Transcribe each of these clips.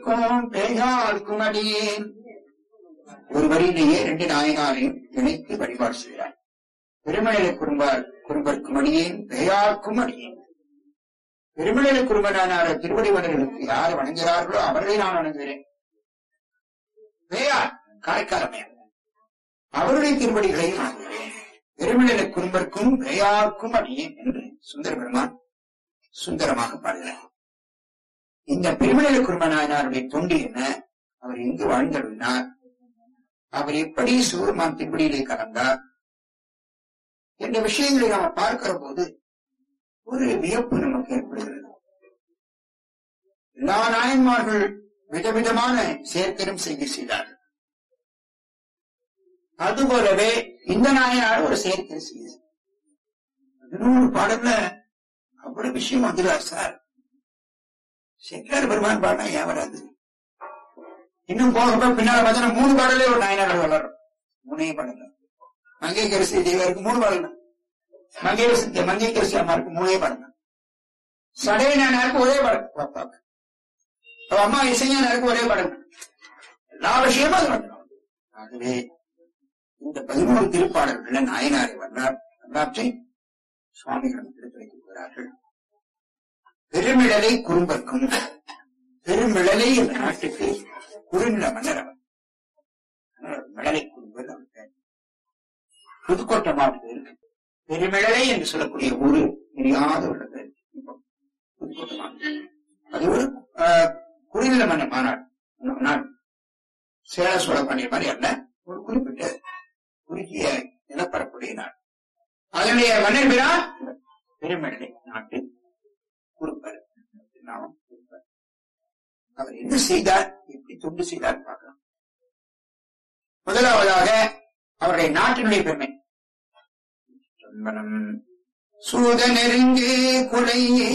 குறும்பர்க்கும் பேயாருக்கும் அடியேன் ஒரு வரியிலேயே ரெண்டு நாயனாரையும் இணைத்து வழிபாடு செய்கிறார் பெருமழலை குறும்பார் குறும்பர்க்கும் அடியேன் பேயாருக்கும் அடியேன் பெருமழலை குறும்பனான திருவடி மலர்களுக்கு யார் வணங்குகிறார்களோ அவர்களை நான் வணங்குகிறேன் பேயார் காரைக்காலமையார் அவருடைய திருவடிகளையும் வணங்குகிறேன் பெருமழலை குறும்பர்க்கும் பேயாருக்கும் அடியேன் என்று சுந்தர பெருமான் சுந்தரமாக பாடுகிறார் இந்த பெருமழலை குறும்பனாயனாருடைய தொண்டு என்ன அவர் எங்கு வாழ்ந்தருளினார் அவர் எப்படி சிவபெருமான் திருப்படியிலே கலந்தார் என்ற விஷயங்களை நாம் பார்க்கிற போது ஒரு வியப்பு நமக்கு ஏற்படுகிறது எல்லா நாயன்மார்கள் விதவிதமான சேர்க்கரும் செய்தி செய்தார்கள் அதுபோலவே இந்த நாயனார் ஒரு சேர்க்கை செய்தி பதினோரு பாடல்ல அவ்வளவு விஷயம் வந்துடார் சார் செங்கர் பெருமான் பாடினா ஏன் வராது இன்னும் போக போக பின்னால பார்த்தா மூணு பாடலே ஒரு நாயனார் வளரும் மூணே பாடல் மங்கை கரிசி தேவருக்கு மூணு பாடல் தான். மங்கை கரிசி மங்கை கரிசி அம்மாருக்கு மூணே பாடல் தான். சடைய நாயனாருக்கு ஒரே பாடல் பாப்பாக்கு அவ அம்மா இசைஞானாருக்கு ஒரே பாடல் தான். எல்லா விஷயமும் அது வந்துடும் ஆகவே இந்த பதினோரு திருப்பாடல்கள்ல நாயனாரை வரலாறு வரலாற்றை சுவாமிகளும் எடுத்து வைக்கிறார்கள் பெருமிழலை குறும்பர்க்கும் பெருமிழலை என்ற நாட்டுக்கு குறுநில மன்னர் அவர் அதனால மிழலை குறும்பர் அவர் பேர். புதுக்கோட்டை மாவட்டத்தில் இருக்கு பெருமிழலை என்று சொல்லக்கூடிய ஊரு தெரியாத ஒரு பேர் இப்போ புதுக்கோட்டை மாவட்டம் அது ஒரு ஆஹ், குறுநில மன்னர் மாநாடு நாடு சேல சோழ பாண்டிய மாதிரி அல்ல ஒரு குறிப்பிட்ட குறுகிய நிலப்பரப்புடைய நாடு அதனுடைய மன்னர் பேரா பெருமிழலை நாட்டு குறும்பர் நாமம் குறும்பர் அவர் என்ன செய்தார் எப்படி தொண்டு செய்தார் பார்க்கலாம் முதலாவதாக அவருடைய நாட்டினுடைய பெருமை தொன்பனம் சூத நெருங்கு குலையே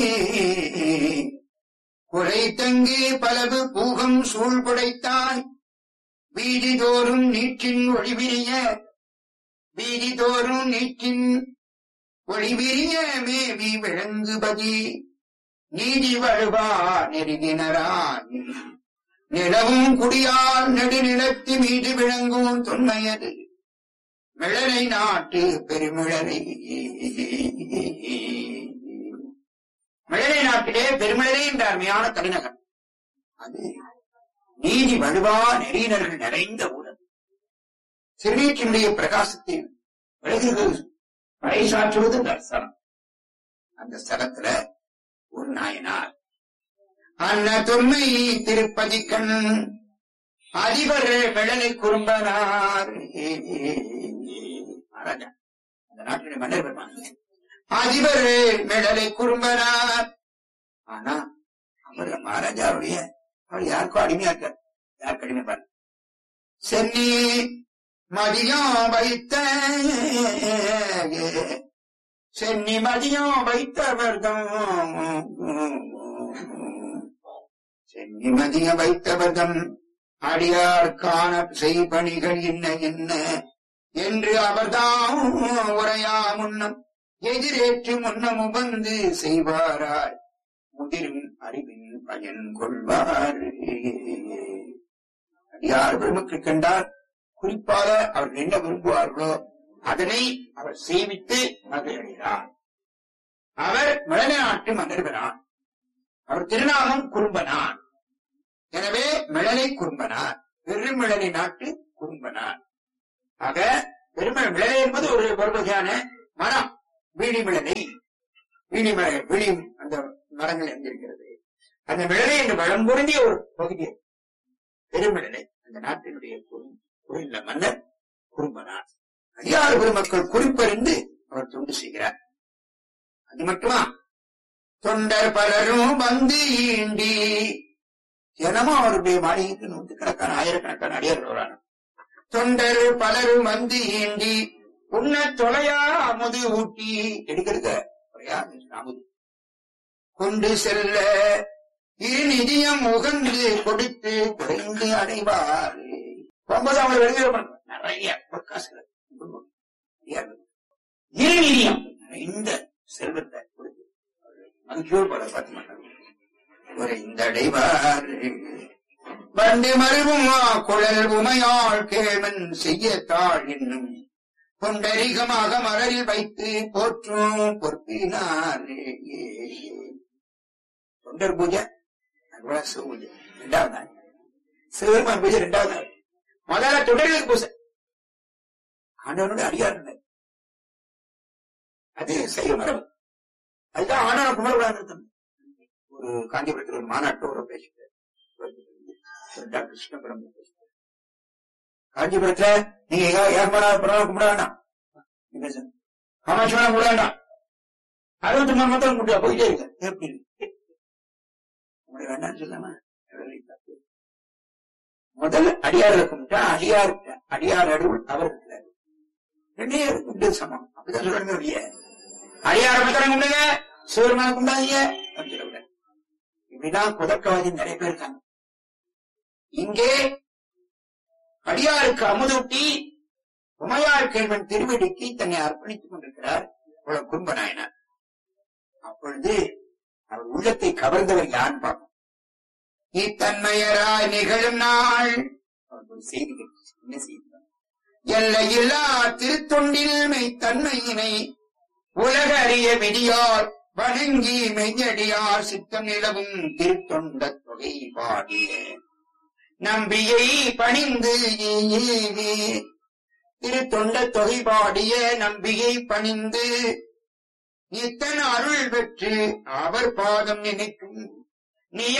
குலை தங்கு பலவு பூகம் சூழ் குடைத்தாய் வீதி தோறும் நீற்றின் ஒளிவிரிய வீதி தோறும் நீற்றின் ஒளிவிரிய மேவி விளங்குபதி நீதி வழுவா நெருங்கினரான் நிலவும் குடியால் நெடுநிலத்து மீது விளங்கும் தொன்மையது மிளரை நாட்டு பெருமிழரை மிளரை நாட்டிலே பெருமிழரை என்ற அருமையான தலைநகர் அது நீதி வலுவா நெறியினர்கள் நிறைந்த ஊர் அது. சிறுநீற்றினுடைய பிரகாசத்தை விலகுகிறது பறைசாற்றுவது அந்த ஸ்தலம் அந்த ஸ்தலத்துல ஒரு நாயனார் அன்ன தொன்மை திருப்பதி கண் அதிபர் விழலை குறும்பனார் மகாராஜா அந்த நாட்டுடைய மன்னர் பெருமான் அதிபர் மிடலை குறும்பனார் ஆனா அவர் மகாராஜாவுடைய அவர் யாருக்கும் அடிமையா இருக்கார் யாருக்கு அடிமை பாரு சென்னி மதியம் வைத்த சென்னி மதியம் வைத்தவர்தம் சென்னி மதியம் வைத்தவர்தம் அடியார் காண செய்பணிகள் என்ன என்ன என்று அவர்தாம் உரையா முன்னம் எதிரேற்று முன்னம் உபந்து செய்வாராய் முதிரும் அறிவின் பயன் கொள்வார் அடியார் பெருமக்கள் கண்டார் குறிப்பாக அவர் என்ன விரும்புவார்களோ அதனை அவர் சேவித்து மகிழ்கிறார் அவர் மிளன நாட்டு மன்னர்வனார் அவர் திருநாமம் குறும்பனார் எனவே மிளலை குறும்பனார் பெருமிழலை நாட்டு குறும்பனார் ஆக பெருமை மிளலை என்பது ஒரு ஒரு வகையான மரம் வீடி மிளலை வீடி மலை விழி அந்த மரங்கள் எங்கிருக்கிறது அந்த மிளலை என்று வளம் பொருந்திய ஒரு பகுதி அது. பெருமிழலை அந்த நாட்டினுடைய குறு- குறுநில மன்னர் குறும்பனார் அடியாறு பெருமக்கள் குறிப்பறிந்து அவர் தொண்டு செய்கிறார் அது மட்டுமா தொண்டர் பலரும் வந்து ஈண்டி தினமும் அவருடைய மாளிகைக்கு நூற்றுக்கணக்கான ஆயிரக்கணக்கான அடியார்கள் வராங்க தொண்டர் பலரும் வந்து ஈண்டி உன்ன தொலையா அமுது ஊட்டி எடுக்கிறத தொலையா அமுது கொண்டு செல்ல இரு நிதியம் உகந்து கொடுத்து குறைந்து அடைவார் போகும்போது அவங்க வெளியே நிறைய பொற்காசுகள் இரு நிதியம் இந்த செல்வத்தை கொடுத்து மகிழ்ச்சியோடு பல பார்த்து மாட்டாங்க குறைந்தடைவார் பண்டு மருவும் குழல் உமையாள் கேமன் செய்யத்தாள் என்னும் கொண்டரிகமாக மலரில் வைத்து போற்றும் பொற்பினாரே தொண்டர் பூஜை அதுபோல சிவ பூஜை இரண்டாவது நாள் சிவபெருமான் பூஜை இரண்டாவது நாள் முதல்ல தொடர்களுக்கு பூஜை ஆண்டவனுடைய அடியார் இல்லை அது சைவ மரபு அதுதான் ஆண்டவனை குமரக்கூடாது ஒரு காஞ்சிபுரத்தில் ஒரு மாநாட்டோட பேசிட்டார் டாக்டர் கிருஷ்ணபுரம் பேசிட்டார் காஞ்சிபுரத்துல நீங்க ஏற்படா பிறகு கும்பிட வேண்டாம் காமாட்சிவனம் கூட வேண்டாம் அறுபத்தி மூணு மத்தம் கும்பிட்டா போயிட்டே இருக்க எப்படி உங்களை வேண்டாம்னு சொல்லாம முதல் அடியாரை கும்பிட்டா அடியார் அடியார் அருள் அவர் இருக்கிறார் ரெண்டே கும்பிட்டு சமம் அப்படிதான் சொல்றாங்க ஒழிய அடியார மத்திரம் கும்பிடுங்க சிவருமான கும்பிடாதீங்க அப்படின்னு சொல்லக்கூடாது இப்படிதான் குதர்க்கவாதி நிறைய பேர் இருக்காங்க இங்கே அடியாருக்கு அமுதூட்டி உமையார் கேள்வன் திருவடிக்கு தன்னை அர்ப்பணித்துக் கொண்டிருக்கிறார் இவ்வளவு குடும்ப நாயனார் அப்பொழுது அவர் உள்ளத்தை கவர்ந்தவர் யான் பார்ப்போம் இத்தன்மையராய் நிகழும் நாள் அவருக்கு ஒரு செய்தி கிடைச்சு. என்ன செய்தி எல்லையில்லா திருத்தொண்டில் மெய்த்தன்மையினை உலக அறிய விடியார் வணங்கி மெய்யடியார் சித்தம் நிலவும் திருத்தொண்ட தொகை பாடிய நம்பியை பணிந்து திருத்தொண்ட தொகை பாடிய நம்பியை பணிந்து இத்தன் அருள் பெற்று அவர் பாதம் நினைக்கும் நீ